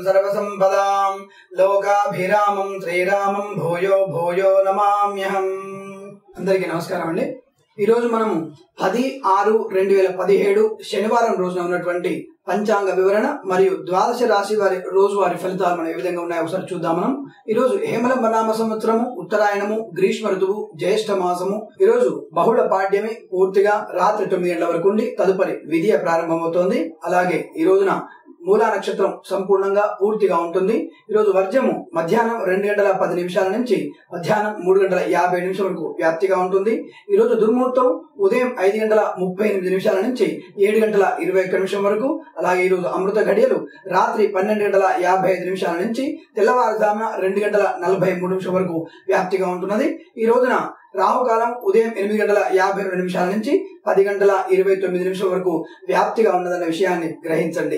సర్వసంపదాం లోకాభిరామం శ్రీరామం భూయో భూయో నమామ్యహం అందరికీ నమస్కారం అండి ఈ రోజు మనము పది ఆరు రెండు వేల పదిహేడు శనివారం రోజున ఉన్నటువంటి పంచాంగ వివరణ మరియు ద్వాదశ రాశి వారి రోజువారి ఫలితాలు మనం ఏ విధంగా ఉన్నాయో ఒకసారి చూద్దాం మనం ఈ రోజు హేమలంబ నామ సంవత్సరము ఉత్తరాయణము గ్రీష్మ ఋతువు జ్యేష్ఠ మాసము ఈ రోజు బహుళ పాడ్యమి పూర్తిగా రాత్రి తొమ్మిది గంటల వరకు ఉండి తదుపరి విధియ ప్రారంభమవుతోంది అలాగే ఈ రోజున మూలా నక్షత్రం సంపూర్ణంగా పూర్తిగా ఉంటుంది ఈరోజు వర్జము మధ్యాహ్నం రెండు గంటల పది నిమిషాల నుంచి మధ్యాహ్నం మూడు గంటల యాభై నిమిషాల వరకు వ్యాప్తిగా ఉంటుంది ఈరోజు దుర్ముహూర్తం ఉదయం ఐదు గంటల ముప్పై ఎనిమిది నిమిషాల నుంచి ఏడు గంటల ఇరవై ఒక్క నిమిషం వరకు అలాగే ఈరోజు అమృత గడియలు రాత్రి పన్నెండు గంటల యాభై ఐదు నిమిషాల నుంచి తెల్లవారుజామున రెండు గంటల నలభై మూడు నిమిషం వరకు వ్యాప్తిగా ఉంటున్నది ఈ రోజున రాహుకాలం ఉదయం ఎనిమిది గంటల యాభై రెండు నిమిషాల నుంచి పది గంటల ఇరవై తొమ్మిది నిమిషం వరకు వ్యాప్తిగా ఉన్నదన్న విషయాన్ని గ్రహించండి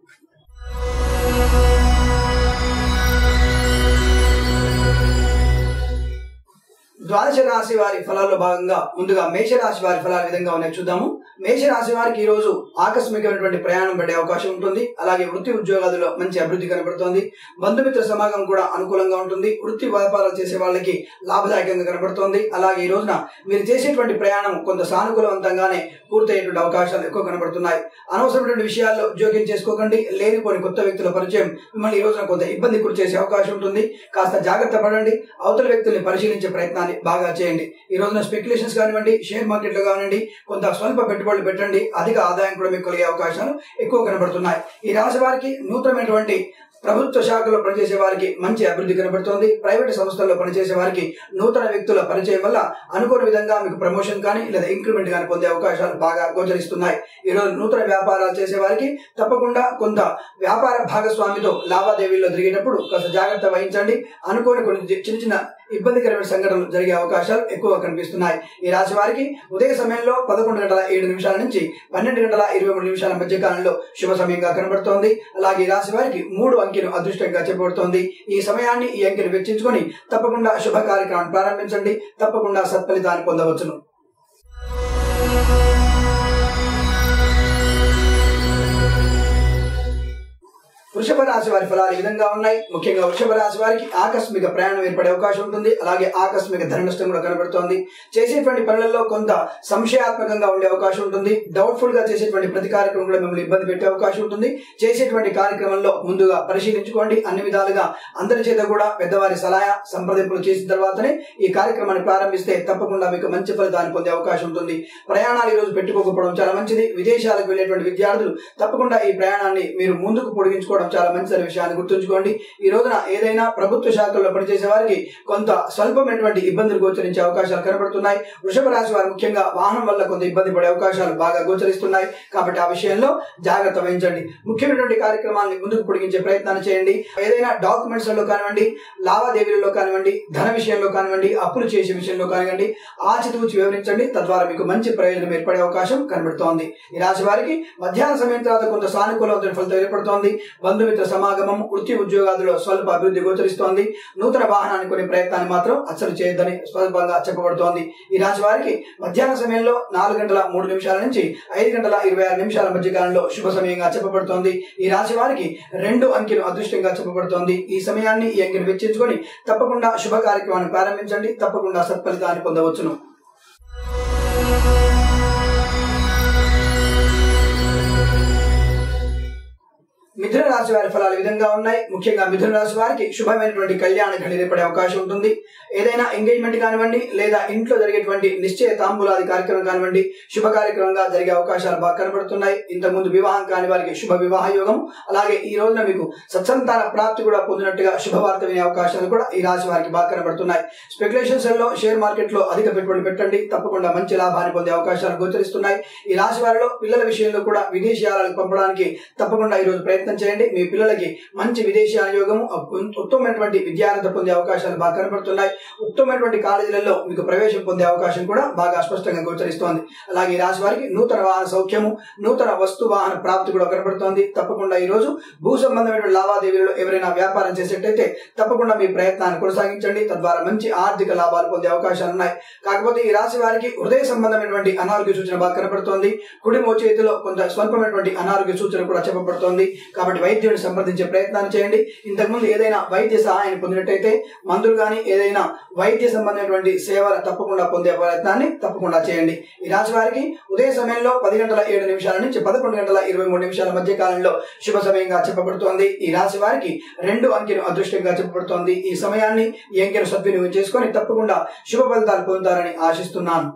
ద్వాదశ రాశి వారి ఫలాల్లో భాగంగా ముందుగా మేషరాశి వారి ఫలాల విధంగా ఉన్నాయి చూద్దాము మేషరాశి వారికి ఈ రోజు ఆకస్మికమైనటువంటి ప్రయాణం పడే అవకాశం ఉంటుంది అలాగే వృత్తి ఉద్యోగాలలో మంచి అభివృద్ధి కనబడుతోంది బంధుమిత్ర సమాగం కూడా అనుకూలంగా ఉంటుంది వృత్తి వ్యాపారాలు చేసే వాళ్ళకి లాభదాయకంగా కనబడుతోంది అలాగే ఈ రోజున మీరు చేసేటువంటి ప్రయాణం కొంత సానుకూలవంతంగానే పూర్తయ్యేటువంటి అవకాశాలు ఎక్కువ కనబడుతున్నాయి అనవసరమైనటువంటి విషయాల్లో జోక్యం చేసుకోకండి లేనిపోని కొత్త వ్యక్తుల పరిచయం మిమ్మల్ని ఈ రోజున కొంత ఇబ్బంది గురి చేసే అవకాశం ఉంటుంది కాస్త జాగ్రత్త పడండి అవతల వ్యక్తుల్ని పరిశీలించే ప్రయత్నాన్ని బాగా చేయండి ఈ రోజున స్పెక్యులేషన్స్ కానివ్వండి షేర్ మార్కెట్ లో కానివ్వండి కొంత స్వల్ప పెట్టుబడులు పెట్టండి అధిక ఆదాయం కూడా మీకు కలిగే అవకాశాలు ఎక్కువ కనబడుతున్నాయి ఈ రాశి వారికి నూతనమైనటువంటి ప్రభుత్వ శాఖలో పనిచేసే వారికి మంచి అభివృద్ధి కనబడుతోంది ప్రైవేట్ సంస్థల్లో పనిచేసే వారికి నూతన వ్యక్తుల పరిచయం వల్ల అనుకోని విధంగా మీకు ప్రమోషన్ కానీ లేదా ఇంక్రిమెంట్ కానీ పొందే అవకాశాలు బాగా గోచరిస్తున్నాయి ఈ రోజు నూతన వ్యాపారాలు చేసే వారికి తప్పకుండా కొంత వ్యాపార భాగస్వామితో లావాదేవీల్లో జరిగేటప్పుడు కాస్త జాగ్రత్త వహించండి అనుకోని కొన్ని చిన్న చిన్న ఇబ్బందికరమైన సంఘటనలు జరిగే అవకాశాలు ఎక్కువ కనిపిస్తున్నాయి ఈ రాశి వారికి ఉదయ సమయంలో పదకొండు గంటల ఏడు నిమిషాల నుంచి పన్నెండు గంటల ఇరవై మూడు నిమిషాల మధ్య కాలంలో శుభ సమయంగా కనబడుతోంది అలాగే ఈ రాశి వారికి మూడు అంకెను అదృష్టంగా చెప్పబడుతోంది ఈ సమయాన్ని ఈ అంకెను వెచ్చించుకొని తప్పకుండా శుభ కార్యక్రమాన్ని ప్రారంభించండి తప్పకుండా సత్ఫలితాన్ని పొందవచ్చును వృషభ రాశి వారి ఫలాలు ఈ విధంగా ఉన్నాయి ముఖ్యంగా వృషభ రాశి వారికి ఆకస్మిక ప్రయాణం ఏర్పడే అవకాశం ఉంటుంది అలాగే ఆకస్మిక ధన నష్టం కూడా కనబడుతోంది చేసేటువంటి పనులలో కొంత సంశయాత్మకంగా ఉండే అవకాశం ఉంటుంది డౌట్ఫుల్ గా చేసేటువంటి ప్రతి కార్యక్రమం కూడా మిమ్మల్ని ఇబ్బంది పెట్టే అవకాశం ఉంటుంది చేసేటువంటి కార్యక్రమంలో ముందుగా పరిశీలించుకోండి అన్ని విధాలుగా అందరి చేత కూడా పెద్దవారి సలహా సంప్రదింపులు చేసిన తర్వాతనే ఈ కార్యక్రమాన్ని ప్రారంభిస్తే తప్పకుండా మీకు మంచి ఫలితాన్ని పొందే అవకాశం ఉంటుంది ప్రయాణాలు ఈ రోజు పెట్టుకోకపోవడం చాలా మంచిది విదేశాలకు వెళ్ళేటువంటి విద్యార్థులు తప్పకుండా ఈ ప్రయాణాన్ని మీరు ముందుకు పొడిగించుకోవడం చాలా మంచి విషయాన్ని గుర్తుంచుకోండి ఈ రోజున ఏదైనా ప్రభుత్వ శాఖల్లో పనిచేసే వారికి కొంత స్వల్పమైనటువంటి ఇబ్బందులు గోచరించే అవకాశాలు కనబడుతున్నాయి వృషభ రాశి వారు ముఖ్యంగా వాహనం వల్ల కొంత ఇబ్బంది పడే అవకాశాలు బాగా గోచరిస్తున్నాయి కాబట్టి ఆ విషయంలో జాగ్రత్త వహించండి ముఖ్యమైనటువంటి కార్యక్రమాన్ని ముందుకు పొడిగించే ప్రయత్నాన్ని చేయండి ఏదైనా డాక్యుమెంట్స్ లో కానివ్వండి లావాదేవీలలో కానివ్వండి ధన విషయంలో కానివ్వండి అప్పులు చేసే విషయంలో కానివ్వండి ఆచితూచి వివరించండి తద్వారా మీకు మంచి ప్రయోజనం ఏర్పడే అవకాశం కనబడుతోంది ఈ రాశి వారికి మధ్యాహ్న సమయం తర్వాత కొంత సానుకూలమైన ఫలితం ఏర్పడుతోంది బంధుమిత్ర సమాగమం వృత్తి ఉద్యోగాదులో స్వల్ప అభివృద్ధి గోచరిస్తోంది నూతన వాహనాన్ని కొనే ప్రయత్నాన్ని మాత్రం అసలు చేయొద్దని స్వల్పంగా చెప్పబడుతోంది ఈ రాశి వారికి మధ్యాహ్న సమయంలో నాలుగు గంటల మూడు నిమిషాల నుంచి ఐదు గంటల ఇరవై ఆరు నిమిషాల మధ్య కాలంలో శుభ సమయంగా చెప్పబడుతోంది ఈ రాశి వారికి రెండు అంకెలు అదృష్టంగా చెప్పబడుతోంది ఈ సమయాన్ని ఈ అంకెను వెచ్చించుకొని తప్పకుండా శుభ కార్యక్రమాన్ని ప్రారంభించండి తప్పకుండా సత్ఫలితాన్ని పొందవచ్చును మిథున రాశి వారి ఫలాలు ఈ విధంగా ఉన్నాయి ముఖ్యంగా మిథున రాశి వారికి శుభమైనటువంటి కళ్యాణ ఘడి ఏర్పడే అవకాశం ఉంటుంది ఏదైనా ఎంగేజ్మెంట్ కానివ్వండి లేదా ఇంట్లో జరిగేటువంటి నిశ్చయ తాంబూలాది కార్యక్రమం కానివ్వండి శుభ కార్యక్రమంగా జరిగే అవకాశాలు బాగా కనబడుతున్నాయి ఇంతకుముందు వివాహం కాని వారికి శుభ వివాహ యోగం అలాగే ఈ రోజున మీకు సత్సంతాన ప్రాప్తి కూడా పొందినట్టుగా శుభవార్త వినే అవకాశాలు కూడా ఈ రాశి వారికి బాగా కనబడుతున్నాయి స్పెక్యులేషన్స్ లో షేర్ మార్కెట్ లో అధిక పెట్టుబడి పెట్టండి తప్పకుండా మంచి లాభాన్ని పొందే అవకాశాలు గోచరిస్తున్నాయి ఈ రాశి వారిలో పిల్లల విషయంలో కూడా విదేశీయాలకు పంపడానికి తప్పకుండా ఈ రోజు ప్రయత్నం చేయండి మీ పిల్లలకి మంచి విదేశీయాల యోగము ఉత్తమమైనటువంటి విద్యార్హత పొందే అవకాశాలు బాగా కనబడుతున్నాయి ఉత్తమమైనటువంటి కాలేజీలలో మీకు ప్రవేశం పొందే అవకాశం కూడా బాగా స్పష్టంగా గోచరిస్తోంది అలాగే ఈ రాశి వారికి నూతన వాహన సౌఖ్యము నూతన వస్తు వాహన ప్రాప్తి కూడా కనబడుతోంది తప్పకుండా ఈ రోజు భూ సంబంధమైన లావాదేవీలలో ఎవరైనా వ్యాపారం చేసేటైతే తప్పకుండా మీ ప్రయత్నాన్ని కొనసాగించండి తద్వారా మంచి ఆర్థిక లాభాలు పొందే అవకాశాలు ఉన్నాయి కాకపోతే ఈ రాశి వారికి హృదయ సంబంధమైనటువంటి అనారోగ్య సూచన బాగా కనబడుతోంది కుడి మోచేతిలో కొంత స్వల్పమైనటువంటి అనారోగ్య సూచన కూడా చెప్పబడుతోంది కాబట్టి వైద్యుడిని సంప్రదించే ప్రయత్నాన్ని చేయండి ఇంతకుముందు ఏదైనా వైద్య సహాయాన్ని పొందినట్టయితే మందులు కానీ ఏదైనా వైద్య సంబంధమైనటువంటి సేవలు తప్పకుండా పొందే ప్రయత్నాన్ని తప్పకుండా చేయండి ఈ రాశి వారికి ఉదయ సమయంలో పది గంటల ఏడు నిమిషాల నుంచి పదకొండు గంటల ఇరవై మూడు నిమిషాల మధ్య కాలంలో శుభ సమయంగా చెప్పబడుతోంది ఈ రాశి వారికి రెండు అంకెను అదృష్టంగా చెప్పబడుతోంది ఈ సమయాన్ని ఈ అంకెను సద్వినియోగం చేసుకొని తప్పకుండా శుభ ఫలితాలు పొందుతారని ఆశిస్తున్నాను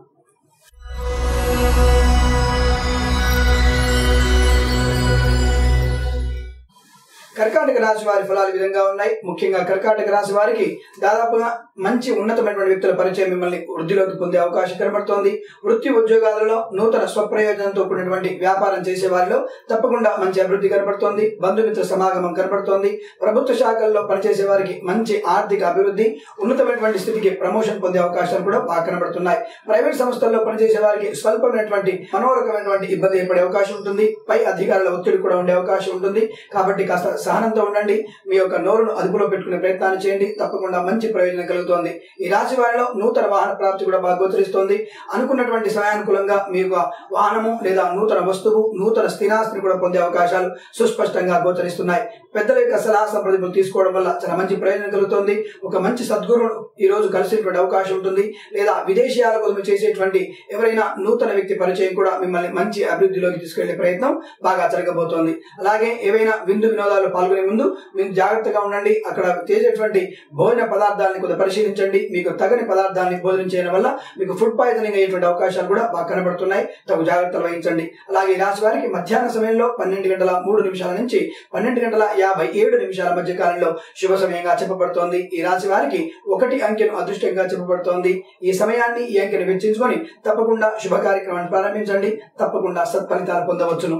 కర్కాటక రాశి వారి ఫలాలు ఈ విధంగా ఉన్నాయి ముఖ్యంగా కర్కాటక రాశి వారికి దాదాపుగా మంచి ఉన్నతమైనటువంటి వ్యక్తుల పరిచయం మిమ్మల్ని వృద్ధిలోకి పొందే అవకాశం కనబడుతోంది వృత్తి ఉద్యోగాలలో నూతన స్వప్రయోజనంతో కూడినటువంటి వ్యాపారం చేసే వారిలో తప్పకుండా మంచి అభివృద్ధి కనబడుతోంది బంధుమిత్ర సమాగమం కనబడుతోంది ప్రభుత్వ శాఖల్లో పనిచేసే వారికి మంచి ఆర్థిక అభివృద్ధి ఉన్నతమైనటువంటి స్థితికి ప్రమోషన్ పొందే అవకాశాలు కూడా బాగా కనబడుతున్నాయి ప్రైవేట్ సంస్థల్లో పనిచేసే వారికి స్వల్పమైనటువంటి మనోరకమైనటువంటి ఇబ్బంది ఏర్పడే అవకాశం ఉంటుంది పై అధికారుల ఒత్తిడి కూడా ఉండే అవకాశం ఉంటుంది కాబట్టి కాస్త సహనంతో ఉండండి మీ యొక్క నోరును అదుపులో పెట్టుకునే ప్రయత్నాన్ని చేయండి తప్పకుండా మంచి ప్రయోజనం కలుగుతోంది ఈ రాశి వారిలో నూతన వాహన ప్రాప్తి కూడా బాగా గోచరిస్తోంది అనుకున్నటువంటి సమయానుకూలంగా మీ యొక్క వాహనము లేదా నూతన వస్తువు నూతన స్థిరాస్తిని కూడా పొందే అవకాశాలు సుస్పష్టంగా గోచరిస్తున్నాయి పెద్దల యొక్క సలహా సంప్రదింపులు తీసుకోవడం వల్ల చాలా మంచి ప్రయోజనం కలుగుతుంది ఒక మంచి సద్గురువును ఈ రోజు కలిసేటువంటి అవకాశం ఉంటుంది లేదా విదేశీయాల కోసం చేసేటువంటి ఎవరైనా నూతన వ్యక్తి పరిచయం కూడా మిమ్మల్ని మంచి అభివృద్ధిలోకి తీసుకెళ్లే ప్రయత్నం బాగా జరగబోతోంది అలాగే ఏవైనా విందు వినోదాలు పాల్గొనే ముందు మీరు జాగ్రత్తగా ఉండండి అక్కడ చేసేటువంటి భోజన పదార్థాలను కొంత పరిశీలించండి మీకు తగని పదార్థాన్ని భోజనం చేయడం వల్ల మీకు ఫుడ్ పాయిజనింగ్ అయ్యేటువంటి అవకాశాలు కూడా బాగా కనబడుతున్నాయి తగు జాగ్రత్తలు వహించండి అలాగే ఈ రాశి వారికి మధ్యాహ్న సమయంలో పన్నెండు గంటల మూడు నిమిషాల నుంచి పన్నెండు గంటల యాభై ఏడు నిమిషాల మధ్య కాలంలో శుభ సమయంగా చెప్పబడుతోంది ఈ రాశి వారికి ఒకటి అంకెను అదృష్టంగా చెప్పబడుతోంది ఈ సమయాన్ని ఈ అంకెను వెచ్చించుకొని తప్పకుండా శుభ కార్యక్రమాన్ని ప్రారంభించండి తప్పకుండా సత్ఫలితాలు పొందవచ్చును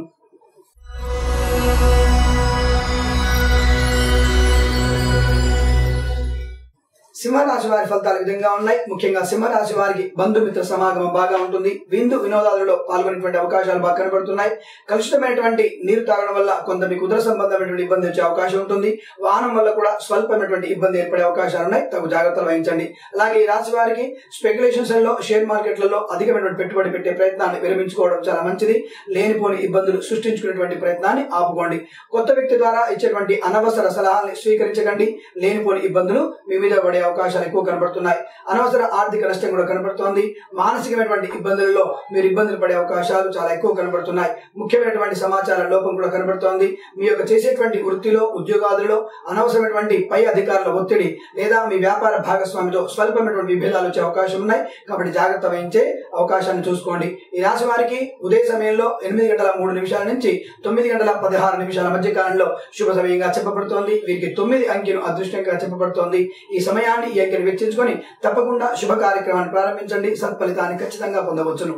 సింహరాశి వారి ఫలితాలు ఈ విధంగా ఉన్నాయి ముఖ్యంగా సింహరాశి వారికి బంధుమిత్ర సమాగమం బాగా ఉంటుంది విందు వినోదాలలో పాల్గొనేటువంటి అవకాశాలు బాగా కనబడుతున్నాయి కలుషితమైనటువంటి నీరు తాగడం వల్ల కొంత మీకు ఉదర సంబంధమైనటువంటి ఇబ్బంది వచ్చే అవకాశం ఉంటుంది వాహనం వల్ల కూడా స్వల్పమైనటువంటి ఇబ్బంది ఏర్పడే అవకాశాలు ఉన్నాయి తగు జాగ్రత్తలు వహించండి అలాగే ఈ రాశి వారికి స్పెక్యులేషన్స్ లో షేర్ మార్కెట్లలో అధికమైనటువంటి పెట్టుబడి పెట్టే ప్రయత్నాన్ని విరమించుకోవడం చాలా మంచిది లేనిపోని ఇబ్బందులు సృష్టించుకునేటువంటి ప్రయత్నాన్ని ఆపుకోండి కొత్త వ్యక్తి ద్వారా ఇచ్చేటువంటి అనవసర సలహాలను స్వీకరించకండి లేనిపోని ఇబ్బందులు మీ మీద పడే అవకాశాలు ఎక్కువ కనబడుతున్నాయి అనవసర ఆర్థిక నష్టం కూడా కనబడుతోంది మానసికమైనటువంటి ఇబ్బందులలో మీరు ఇబ్బందులు పడే అవకాశాలు చాలా ఎక్కువ కనబడుతున్నాయి ముఖ్యమైనటువంటి సమాచార లోపం కూడా కనబడుతోంది మీ యొక్క చేసేటువంటి వృత్తిలో ఉద్యోగాదులలో అనవసరమైనటువంటి పై అధికారుల ఒత్తిడి లేదా మీ వ్యాపార భాగస్వామితో స్వల్పమైనటువంటి విభేదాలు వచ్చే అవకాశం ఉన్నాయి కాబట్టి జాగ్రత్త వహించే అవకాశాన్ని చూసుకోండి ఈ రాశి వారికి ఉదయ సమయంలో ఎనిమిది గంటల మూడు నిమిషాల నుంచి తొమ్మిది గంటల పదహారు నిమిషాల మధ్య కాలంలో శుభ సమయంగా చెప్పబడుతోంది వీరికి తొమ్మిది అంకెను అదృష్టంగా చెప్పబడుతోంది ఈ సమయాన్ని ఈ అంకెను వెచ్చించుకొని తప్పకుండా శుభ కార్యక్రమాన్ని ప్రారంభించండి సత్ఫలితాన్ని ఖచ్చితంగా పొందవచ్చును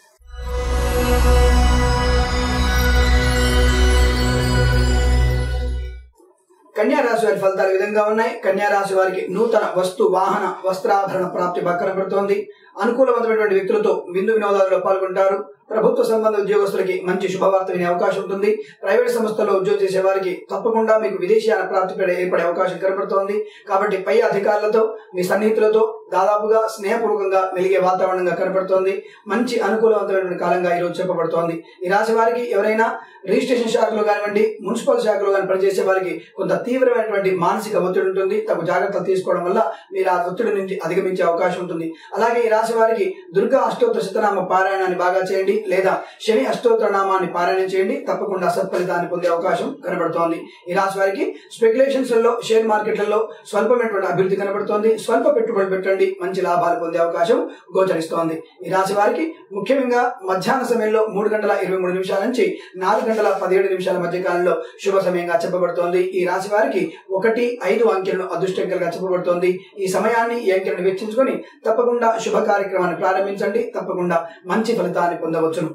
కన్యా రాశి వారి ఫలితాలు ఈ విధంగా ఉన్నాయి కన్యా రాశి వారికి నూతన వస్తు వాహన వస్త్రాభరణ ప్రాప్తి బాగా కనబడుతోంది అనుకూలవంతమైనటువంటి వ్యక్తులతో విందు వినోదాలలో పాల్గొంటారు ప్రభుత్వ సంబంధ ఉద్యోగస్తులకి మంచి శుభవార్త వినే అవకాశం ఉంటుంది ప్రైవేట్ సంస్థల్లో ఉద్యోగం చేసే వారికి తప్పకుండా మీకు విదేశీయాల ప్రాప్తి పడే ఏర్పడే అవకాశం కనబడుతోంది కాబట్టి పై అధికారులతో మీ సన్నిహితులతో దాదాపుగా స్నేహపూర్వకంగా మెలిగే వాతావరణంగా కనబడుతోంది మంచి అనుకూలవంతమైనటువంటి కాలంగా ఈరోజు చెప్పబడుతోంది ఈ రాశి వారికి ఎవరైనా రిజిస్ట్రేషన్ శాఖలో కానివ్వండి మున్సిపల్ శాఖలో కానీ పనిచేసే వారికి కొంత తీవ్రమైనటువంటి మానసిక ఒత్తిడి ఉంటుంది తగు జాగ్రత్తలు తీసుకోవడం వల్ల మీరు ఆ ఒత్తిడి నుంచి అధిగమించే అవకాశం ఉంటుంది అలాగే ఈ రాశి వారికి దుర్గా అష్టోత్తర శతనామ పారాయణాన్ని బాగా చేయండి లేదా శని అష్టోత్తర నామాన్ని పారాయణం చేయండి తప్పకుండా సత్ఫలితాన్ని పొందే అవకాశం కనబడుతోంది ఈ రాశి వారికి స్పెక్యులేషన్స్ లలో షేర్ మార్కెట్లలో స్వల్పమైనటువంటి అభివృద్ధి కనబడుతోంది స్వల్ప పెట్టుబడి పెట్టండి మంచి లాభాలు పొందే అవకాశం గోచరిస్తోంది ఈ రాశి వారికి ముఖ్యంగా మధ్యాహ్న సమయంలో మూడు గంటల ఇరవై మూడు నిమిషాల నుంచి నాలుగు గంటల పదిహేడు నిమిషాల మధ్య కాలంలో శుభ సమయంగా చెప్పబడుతోంది ఈ రాశి వారికి ఒకటి ఐదు అంకెలను అదృష్టంకలుగా చెప్పబడుతోంది ఈ సమయాన్ని ఈ అంకెలను వెచ్చించుకొని తప్పకుండా శుభ కార్యక్రమాన్ని ప్రారంభించండి తప్పకుండా మంచి ఫలితాన్ని పొందవచ్చును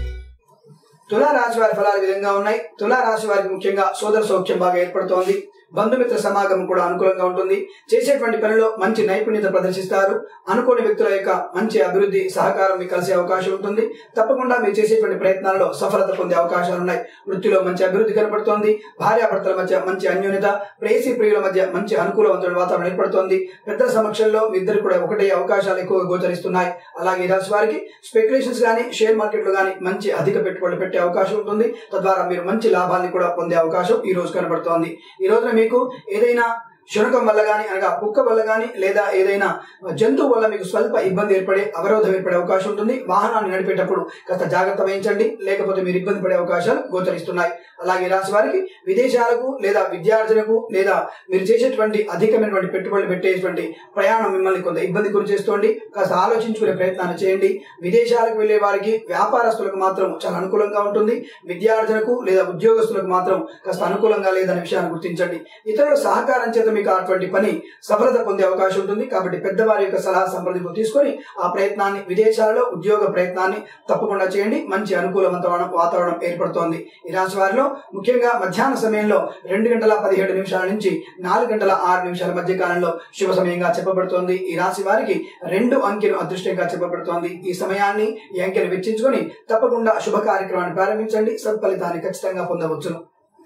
తులా రాశి వారి ఫలాలు ఈ విధంగా ఉన్నాయి తులా రాశి వారికి ముఖ్యంగా సోదర సౌఖ్యం బాగా ఏర్పడుతోంది బంధుమిత్ర సమాగమం కూడా అనుకూలంగా ఉంటుంది చేసేటువంటి పనిలో మంచి నైపుణ్యత ప్రదర్శిస్తారు అనుకోని వ్యక్తుల యొక్క మంచి అభివృద్ధి సహకారం మీకు కలిసే అవకాశం ఉంటుంది తప్పకుండా మీరు చేసేటువంటి ప్రయత్నాల్లో సఫలత పొందే అవకాశాలు ఉన్నాయి వృత్తిలో మంచి అభివృద్ధి కనబడుతోంది భార్యాభర్తల మధ్య మంచి అన్యోన్యత ప్రేసి ప్రియుల మధ్య మంచి అనుకూలవంతమైన వాతావరణం ఏర్పడుతోంది పెద్దల సమక్షంలో మీ ఇద్దరు కూడా ఒకటే అవకాశాలు ఎక్కువగా గోచరిస్తున్నాయి అలాగే ఈ రాశి వారికి స్పెక్యులేషన్స్ కానీ షేర్ మార్కెట్ లో కానీ మంచి అధిక పెట్టుబడులు పెట్టే అవకాశం ఉంటుంది తద్వారా మీరు మంచి లాభాన్ని కూడా పొందే అవకాశం ఈ రోజు కనబడుతోంది ఈ రోజున మీకు ఏదైనా శునకం వల్ల కానీ అనగా కుక్క వల్ల కానీ లేదా ఏదైనా జంతువు వల్ల మీకు స్వల్ప ఇబ్బంది ఏర్పడే అవరోధం ఏర్పడే అవకాశం ఉంటుంది వాహనాన్ని నడిపేటప్పుడు కాస్త జాగ్రత్త వహించండి లేకపోతే మీరు ఇబ్బంది పడే అవకాశాలు గోచరిస్తున్నాయి అలాగే రాశి వారికి విదేశాలకు లేదా విద్యార్జనకు లేదా మీరు చేసేటువంటి అధికమైనటువంటి పెట్టుబడులు పెట్టేటువంటి ప్రయాణం మిమ్మల్ని కొంత ఇబ్బంది గురి చేస్తోంది కాస్త ఆలోచించుకునే ప్రయత్నాన్ని చేయండి విదేశాలకు వెళ్లే వారికి వ్యాపారస్తులకు మాత్రం చాలా అనుకూలంగా ఉంటుంది విద్యార్జనకు లేదా ఉద్యోగస్తులకు మాత్రం కాస్త అనుకూలంగా లేదనే విషయాన్ని గుర్తించండి ఇతరుల సహకారం చేత మీకు అటువంటి పని సఫలత పొందే అవకాశం ఉంటుంది కాబట్టి పెద్దవారి యొక్క సలహా సంప్రదింపు తీసుకొని ఆ ప్రయత్నాన్ని విదేశాల్లో ఉద్యోగ ప్రయత్నాన్ని తప్పకుండా చేయండి మంచి అనుకూలవంతమైన వాతావరణం ఏర్పడుతోంది ఈ రాశి వారిలో ముఖ్యంగా మధ్యాహ్న సమయంలో రెండు గంటల పదిహేడు నిమిషాల నుంచి నాలుగు గంటల ఆరు నిమిషాల మధ్య కాలంలో శుభ సమయంగా చెప్పబడుతోంది ఈ రాశి వారికి రెండు అంకెను అదృష్టంగా చెప్పబడుతోంది ఈ సమయాన్ని ఈ అంకెను వెచ్చించుకొని తప్పకుండా శుభ కార్యక్రమాన్ని ప్రారంభించండి సత్ఫలితాన్ని ఖచ్చితంగా పొందవచ్చును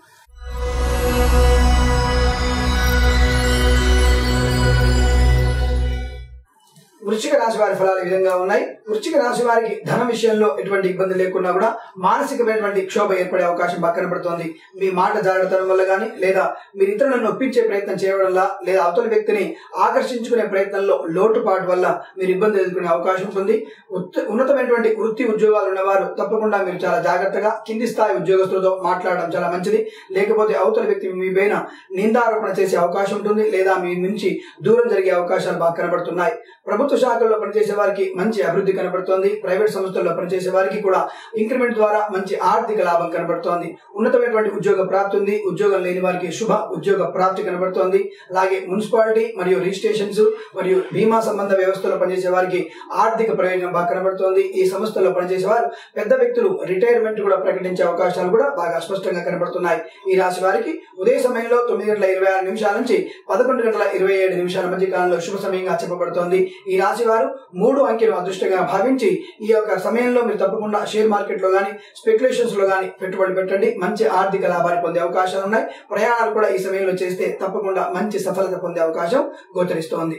వృశ్చిక రాశి వారి ఫలాలు ఈ విధంగా ఉన్నాయి వృశ్చిక రాశి వారికి ధన విషయంలో ఎటువంటి ఇబ్బంది లేకున్నా కూడా మానసికమైనటువంటి క్షోభ ఏర్పడే అవకాశం బాగా కనబడుతోంది మీ మాట జాగ్రత్తడం వల్ల కానీ లేదా మీరు ఇతరులను ఒప్పించే ప్రయత్నం చేయడం వల్ల లేదా అవతల వ్యక్తిని ఆకర్షించుకునే ప్రయత్నంలో లోటుపాటు వల్ల మీరు ఇబ్బంది ఎదుర్కొనే అవకాశం ఉంటుంది ఉత్త- ఉన్నతమైనటువంటి వృత్తి ఉద్యోగాలు ఉన్నవారు తప్పకుండా మీరు చాలా జాగ్రత్తగా కింది స్థాయి ఉద్యోగస్తులతో మాట్లాడడం చాలా మంచిది లేకపోతే అవతల వ్యక్తి మీ పైన నిందారోపణ చేసే అవకాశం ఉంటుంది లేదా మీ నుంచి దూరం జరిగే అవకాశాలు బాగా కనబడుతున్నాయి ప్రభుత్వ శాఖల్లో పనిచేసే వారికి మంచి అభివృద్ధి కనబడుతోంది ప్రైవేట్ సంస్థల్లో పనిచేసే వారికి కూడా ఇంక్రిమెంట్ ద్వారా మంచి ఆర్థిక లాభం కనబడుతోంది ఉన్నతమైనటువంటి ఉద్యోగ ప్రాప్తి ఉంది ఉద్యోగం లేని వారికి శుభ ఉద్యోగ ప్రాప్తి కనబడుతోంది అలాగే మున్సిపాలిటీ మరియు రిజిస్ట్రేషన్స్ మరియు బీమా సంబంధ వ్యవస్థలో పనిచేసే వారికి ఆర్థిక ప్రయోజనం బాగా కనబడుతోంది ఈ సంస్థల్లో పనిచేసే వారు పెద్ద వ్యక్తులు రిటైర్మెంట్ కూడా ప్రకటించే అవకాశాలు కూడా బాగా స్పష్టంగా కనబడుతున్నాయి ఈ రాశి వారికి ఉదయ సమయంలో తొమ్మిది గంటల ఇరవై ఆరు నిమిషాల నుంచి పదకొండు గంటల ఇరవై ఏడు నిమిషాల మధ్య కాలంలో శుభ సమయంగా చెప్పబడుతోంది ఈ రాశి వారు మూడు అంకెను అదృష్టంగా భావించి ఈ యొక్క సమయంలో మీరు తప్పకుండా షేర్ మార్కెట్ లో కానీ స్పెక్యులేషన్స్ లో కానీ పెట్టుబడి పెట్టండి మంచి ఆర్థిక లాభాన్ని పొందే అవకాశాలు ఉన్నాయి ప్రయాణాలు కూడా ఈ సమయంలో చేస్తే తప్పకుండా మంచి సఫలత పొందే అవకాశం గోచరిస్తోంది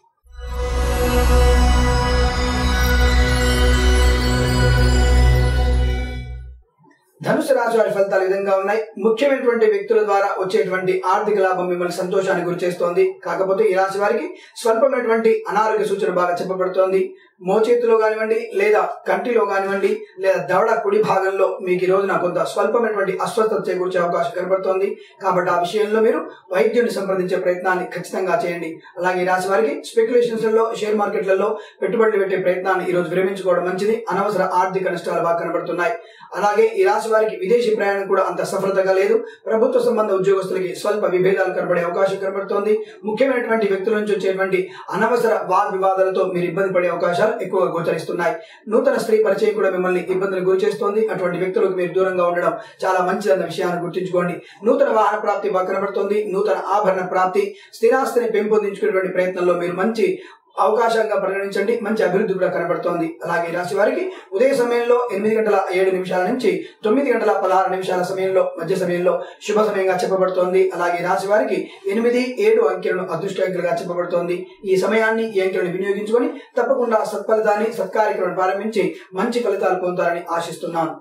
ధనుసు రాశి వారి ఫలితాలు ఈ విధంగా ఉన్నాయి ముఖ్యమైనటువంటి వ్యక్తుల ద్వారా వచ్చేటువంటి ఆర్థిక లాభం మిమ్మల్ని సంతోషానికి గురి చేస్తోంది కాకపోతే ఈ రాశి వారికి స్వల్పమైనటువంటి అనారోగ్య సూచన బాగా చెప్పబడుతోంది మోచేతిలో కానివ్వండి లేదా కంటిలో కానివ్వండి లేదా దవడ కుడి భాగంలో మీకు ఈ రోజున కొంత స్వల్పమైనటువంటి అస్వస్థత చేకూర్చే అవకాశం కనబడుతోంది కాబట్టి ఆ విషయంలో మీరు వైద్యుని సంప్రదించే ప్రయత్నాన్ని ఖచ్చితంగా చేయండి అలాగే ఈ రాశి వారికి స్పెక్యులేషన్స్ లలో షేర్ మార్కెట్లలో పెట్టుబడులు పెట్టే ప్రయత్నాన్ని ఈ రోజు విరమించుకోవడం మంచిది అనవసర ఆర్థిక నష్టాలు బాగా కనబడుతున్నాయి అలాగే ఈ రాశి వారికి విదేశీ ప్రయాణం కూడా అంత సఫలతగా లేదు ప్రభుత్వ సంబంధ ఉద్యోగస్తులకి స్వల్ప విభేదాలు కనబడే అవకాశం కనబడుతోంది ముఖ్యమైనటువంటి వ్యక్తుల నుంచి వచ్చేటువంటి అనవసర వాద వివాదాలతో మీరు ఇబ్బంది పడే అవకాశాలు ఎక్కువగా గోచరిస్తున్నాయి నూతన స్త్రీ పరిచయం కూడా మిమ్మల్ని ఇబ్బందులు గురి చేస్తోంది అటువంటి వ్యక్తులకు మీరు దూరంగా ఉండడం చాలా మంచిదన్న విషయాన్ని గుర్తుంచుకోండి నూతన వాహన ప్రాప్తి బాగా కనబడుతోంది నూతన ఆభరణ ప్రాప్తి స్థిరాస్తిని పెంపొందించుకునేటువంటి ప్రయత్నంలో మీరు మంచి అవకాశంగా పరిగణించండి మంచి అభివృద్ధి కూడా కనబడుతోంది అలాగే ఈ రాశి వారికి ఉదయ సమయంలో ఎనిమిది గంటల ఏడు నిమిషాల నుంచి తొమ్మిది గంటల పదహారు నిమిషాల సమయంలో మధ్య సమయంలో శుభ సమయంగా చెప్పబడుతోంది అలాగే ఈ రాశి వారికి ఎనిమిది ఏడు అంకెలను అదృష్ట అంకెలుగా చెప్పబడుతోంది ఈ సమయాన్ని ఈ అంకెలను వినియోగించుకొని తప్పకుండా సత్ఫలితాన్ని సత్కార్యక్రమం ప్రారంభించి మంచి ఫలితాలు పొందుతారని ఆశిస్తున్నాను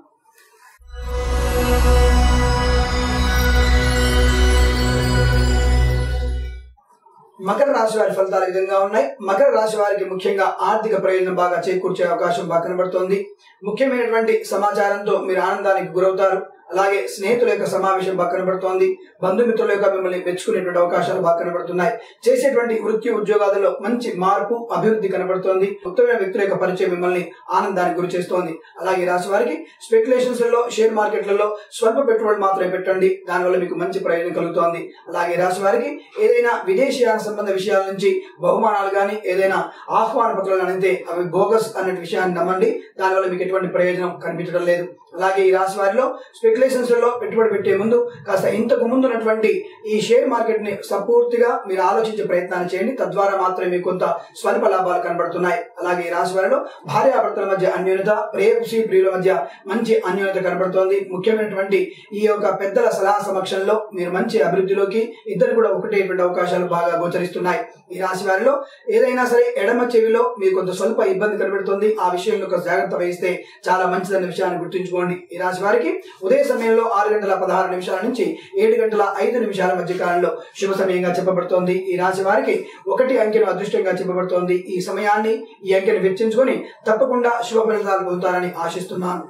మకర రాశి వారి ఫలితాలు ఈ విధంగా ఉన్నాయి మకర రాశి వారికి ముఖ్యంగా ఆర్థిక ప్రయోజనం బాగా చేకూర్చే అవకాశం బాగా కనబడుతోంది ముఖ్యమైనటువంటి సమాచారంతో మీరు ఆనందానికి గురవుతారు అలాగే స్నేహితుల యొక్క సమావేశం బాగా కనబడుతోంది బంధుమిత్రుల యొక్క మిమ్మల్ని మెచ్చుకునేటువంటి అవకాశాలు బాగా కనబడుతున్నాయి చేసేటువంటి వృత్తి ఉద్యోగాలలో మంచి మార్పు అభివృద్ధి కనబడుతోంది ఉత్తమైన వ్యక్తుల యొక్క పరిచయం మిమ్మల్ని ఆనందానికి గురి చేస్తోంది అలాగే ఈ రాశి వారికి స్పెక్యులేషన్స్ లలో షేర్ మార్కెట్లలో స్వల్ప పెట్టుబడులు మాత్రమే పెట్టండి దానివల్ల మీకు మంచి ప్రయోజనం కలుగుతోంది అలాగే ఈ రాశి వారికి ఏదైనా విదేశీయాన సంబంధ విషయాల నుంచి బహుమానాలు కానీ ఏదైనా ఆహ్వాన పత్రాలు కానీ అంతే అవి బోగస్ అనే విషయాన్ని నమ్మండి దానివల్ల మీకు ఎటువంటి ప్రయోజనం కనిపించడం లేదు అలాగే ఈ రాశి వారిలో స్పెక్యులేషన్స్ లో పెట్టుబడి పెట్టే ముందు కాస్త ఇంతకు ముందు ఉన్నటువంటి ఈ షేర్ మార్కెట్ ని సంపూర్తిగా మీరు ఆలోచించే ప్రయత్నాన్ని చేయండి తద్వారా మాత్రమే మీకు కొంత స్వల్ప లాభాలు కనబడుతున్నాయి అలాగే ఈ రాశి వారిలో భార్యాభర్తల మధ్య అన్యోన్యత ప్రేయసి ప్రియుల మధ్య మంచి అన్యోన్యత కనబడుతోంది ముఖ్యమైనటువంటి ఈ యొక్క పెద్దల సలహా సమక్షంలో మీరు మంచి అభివృద్ధిలోకి ఇద్దరు కూడా ఒకటేటువంటి అవకాశాలు బాగా గోచరిస్తున్నాయి ఈ రాశి వారిలో ఏదైనా సరే ఎడమ చెవిలో మీకు కొంత స్వల్ప ఇబ్బంది కనబడుతుంది ఆ విషయంలో ఒక జాగ్రత్త వహిస్తే చాలా మంచిదన్న విషయాన్ని గుర్తుంచుకోండి ఈ రాశి వారికి ఉదయ సమయంలో ఆరు గంటల పదహారు నిమిషాల నుంచి ఏడు గంటల ఐదు నిమిషాల మధ్య కాలంలో శుభ సమయంగా చెప్పబడుతోంది ఈ రాశి వారికి ఒకటి అంకెను అదృష్టంగా చెప్పబడుతోంది ఈ సమయాన్ని ఈ అంకెను వెచ్చించుకొని తప్పకుండా శుభ ఫలితాలు పొందుతారని ఆశిస్తున్నాను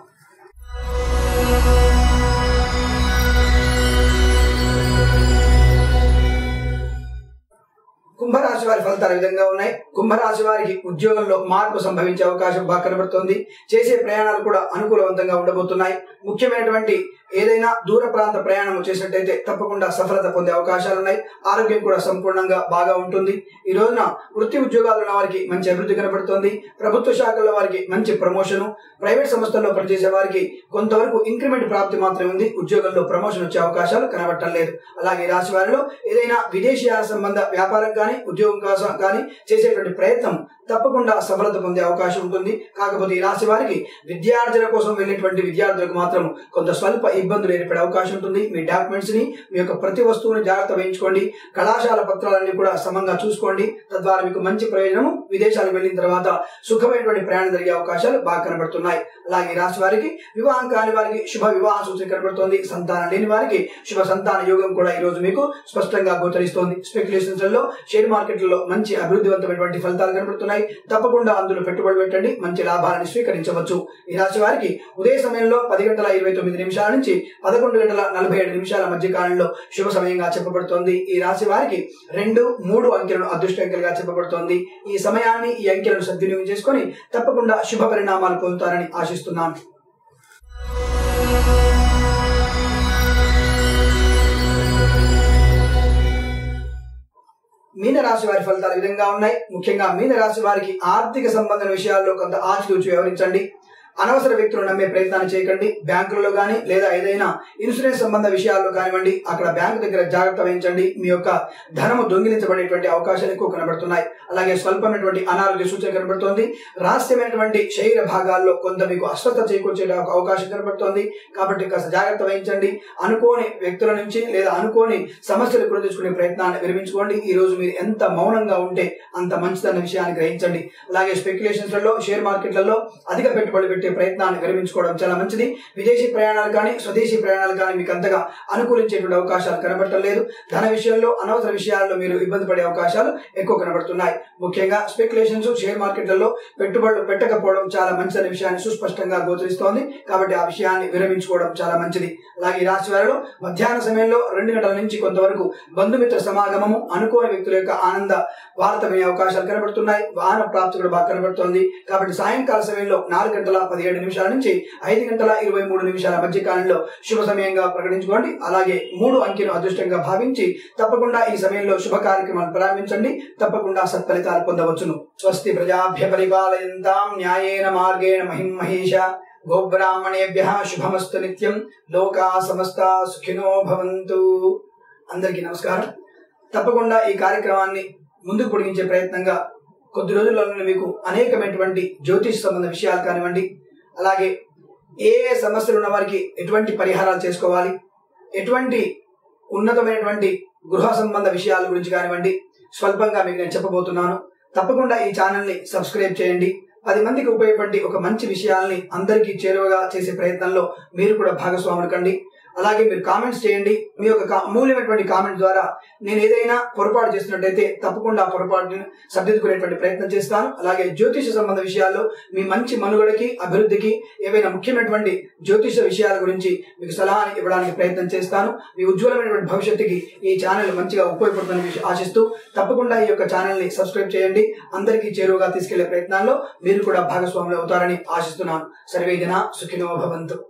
కుంభరాశి వారి ఫలితాలు ఈ విధంగా ఉన్నాయి కుంభరాశి వారికి ఉద్యోగంలో మార్పు సంభవించే అవకాశం బాగా కనబడుతోంది చేసే ప్రయాణాలు కూడా అనుకూలవంతంగా ఉండబోతున్నాయి ముఖ్యమైనటువంటి ఏదైనా దూర ప్రాంత ప్రయాణం చేసినట్టయితే తప్పకుండా సఫలత పొందే అవకాశాలు ఉన్నాయి ఆరోగ్యం కూడా సంపూర్ణంగా బాగా ఉంటుంది ఈ రోజున వృత్తి ఉద్యోగాలు ఉన్న వారికి మంచి అభివృద్ధి కనబడుతోంది ప్రభుత్వ శాఖల్లో వారికి మంచి ప్రమోషను ప్రైవేట్ సంస్థల్లో పనిచేసే వారికి కొంతవరకు ఇంక్రిమెంట్ ప్రాప్తి మాత్రమే ఉంది ఉద్యోగంలో ప్రమోషన్ వచ్చే అవకాశాలు కనబడటం లేదు అలాగే ఈ రాశి వారిలో ఏదైనా విదేశీయాల సంబంధ వ్యాపారం కానీ ఉద్యోగం కోసం కానీ చేసేటువంటి ప్రయత్నం తప్పకుండా సఫలత పొందే అవకాశం ఉంటుంది కాకపోతే ఈ రాశి వారికి విద్యార్జన కోసం వెళ్ళేటువంటి విద్యార్థులకు మాత్రం కొంత స్వల్ప ఇబ్బందులు ఏర్పడే అవకాశం ఉంటుంది మీ డాక్యుమెంట్స్ ని మీ యొక్క ప్రతి వస్తువుని జాగ్రత్త వహించుకోండి కళాశాల పత్రాలన్నీ కూడా సమంగా చూసుకోండి తద్వారా మీకు మంచి ప్రయోజనము విదేశాలకు వెళ్ళిన తర్వాత సుఖమైనటువంటి ప్రయాణం జరిగే అవకాశాలు బాగా కనబడుతున్నాయి అలాగే ఈ రాశి వారికి వివాహం కాని వారికి శుభ వివాహ సూచన కనబడుతోంది సంతానం లేని వారికి శుభ సంతాన యోగం కూడా ఈ రోజు మీకు స్పష్టంగా గోచరిస్తోంది స్పెక్యులేషన్స్ లో షేర్ మార్కెట్లలో మంచి అభివృద్ధివంతమైనటువంటి ఫలితాలు కనబడుతున్నాయి తప్పకుండా అందులో పెట్టుబడి పెట్టండి మంచి లాభాలను స్వీకరించవచ్చు ఈ రాశి వారికి ఉదయ సమయంలో పది గంటల ఇరవై తొమ్మిది నిమిషాల నుంచి పదకొండు గంటల నలభై ఏడు నిమిషాల మధ్య కాలంలో శుభ సమయంగా చెప్పబడుతోంది ఈ రాశి వారికి రెండు మూడు అంకెలను అదృష్ట అంకెలుగా చెప్పబడుతోంది ఈ సమయాన్ని ఈ అంకెలను సద్వినియోగం చేసుకొని తప్పకుండా శుభ పరిణామాలు పొందుతారని ఆశిస్తున్నాను మీన రాశి వారి ఫలితాలు ఈ విధంగా ఉన్నాయి ముఖ్యంగా మీన రాశి వారికి ఆర్థిక సంబంధ విషయాల్లో కొంత ఆచితూచి వ్యవహరించండి అనవసర వ్యక్తులు నమ్మే ప్రయత్నాన్ని చేయకండి బ్యాంకులలో కానీ లేదా ఏదైనా ఇన్సూరెన్స్ సంబంధ విషయాల్లో కానివ్వండి అక్కడ బ్యాంకు దగ్గర జాగ్రత్త వహించండి మీ యొక్క ధనము దొంగిలించబడేటువంటి అవకాశాలు ఎక్కువ కనబడుతున్నాయి అలాగే స్వల్పమైనటువంటి అనారోగ్య సూచన కనబడుతోంది రహస్యమైనటువంటి శరీర భాగాల్లో కొంత మీకు అస్వస్థ చేకూర్చే అవకాశం కనబడుతోంది కాబట్టి కాస్త జాగ్రత్త వహించండి అనుకోని వ్యక్తుల నుంచి లేదా అనుకోని సమస్యలు కూడా తెచ్చుకునే ప్రయత్నాన్ని విరమించుకోండి ఈ రోజు మీరు ఎంత మౌనంగా ఉంటే అంత మంచిదన్న విషయాన్ని గ్రహించండి అలాగే స్పెక్యులేషన్స్ లలో షేర్ మార్కెట్లలో అధిక పెట్టుబడి పెట్టే ప్రయత్నాన్ని విరమించుకోవడం చాలా మంచిది విదేశీ ప్రయాణాలు కానీ స్వదేశీ ప్రయాణాలు కానీ మీకు అంతగా అనుకూలించేటువంటి అవకాశాలు కనబడటం లేదు ధన విషయంలో అనవసర విషయాల్లో మీరు ఇబ్బంది పడే అవకాశాలు ఎక్కువ కనబడుతున్నాయి ముఖ్యంగా స్పెక్యులేషన్స్ షేర్ మార్కెట్లలో పెట్టుబడులు పెట్టకపోవడం చాలా మంచిదనే విషయాన్ని సుస్పష్టంగా గోచరిస్తోంది కాబట్టి ఆ విషయాన్ని విరమించుకోవడం చాలా మంచిది అలాగే ఈ రాశి వారిలో మధ్యాహ్న సమయంలో రెండు గంటల నుంచి కొంతవరకు బంధుమిత్ర సమాగమము అనుకోని వ్యక్తుల యొక్క ఆనంద వార్త వినే అవకాశాలు కనబడుతున్నాయి వాహన ప్రాప్తి కూడా బాగా కనబడుతోంది కాబట్టి సాయంకాల సమయంలో నాలుగు గంటల పదిహేడు నిమిషాల నుంచి ఐదు గంటల ఇరవై మూడు నిమిషాల మధ్య కాలంలో శుభ సమయంగా ప్రకటించుకోండి అలాగే మూడు అంకెను అదృష్టంగా భావించి తప్పకుండా ఈ సమయంలో శుభ కార్యక్రమాలు ప్రారంభించండి తప్పకుండా సత్ఫలితాలు పొందవచ్చును స్వస్తి ప్రజాభ్య పరిపాలయంతాం న్యాయేన మార్గేణ మహిం మహేష గోబ్రాహ్మణేభ్య శుభమస్తు నిత్యం లోకా సమస్త సుఖినో భవంతు అందరికీ నమస్కారం తప్పకుండా ఈ కార్యక్రమాన్ని ముందుకు పొడిగించే ప్రయత్నంగా కొద్ది రోజుల్లోనే మీకు అనేకమైనటువంటి జ్యోతిష్ సంబంధ విషయాలు కానివ్వండి అలాగే ఏ ఏ సమస్యలు ఉన్న వారికి ఎటువంటి పరిహారాలు చేసుకోవాలి ఎటువంటి ఉన్నతమైనటువంటి గృహ సంబంధ విషయాల గురించి కానివ్వండి స్వల్పంగా మీకు నేను చెప్పబోతున్నాను తప్పకుండా ఈ ఛానల్ని సబ్స్క్రైబ్ చేయండి పది మందికి ఉపయోగపడి ఒక మంచి విషయాల్ని అందరికీ చేరువగా చేసే ప్రయత్నంలో మీరు కూడా భాగస్వాములు కండి అలాగే మీరు కామెంట్స్ చేయండి మీ యొక్క కా- అమూల్యమైనటువంటి కామెంట్ ద్వారా నేను ఏదైనా పొరపాటు చేసినట్టయితే తప్పకుండా ఆ పొరపాటుని సర్దిద్దుకునేటువంటి ప్రయత్నం చేస్తాను అలాగే జ్యోతిష సంబంధ విషయాల్లో మీ మంచి మనుగడకి అభివృద్ధికి ఏవైనా ముఖ్యమైనటువంటి జ్యోతిష విషయాల గురించి మీకు సలహాని ఇవ్వడానికి ప్రయత్నం చేస్తాను మీ ఉజ్వలమైనటువంటి భవిష్యత్తుకి ఈ ఛానల్ మంచిగా ఉపయోగపడుతుందని విష- ఆశిస్తూ తప్పకుండా ఈ యొక్క ఛానల్ ని సబ్స్క్రైబ్ చేయండి అందరికీ చేరువగా తీసుకెళ్లే ప్రయత్నాల్లో మీరు కూడా భాగస్వాములు అవుతారని ఆశిస్తున్నాను సర్వే జన సుఖినో భవంతు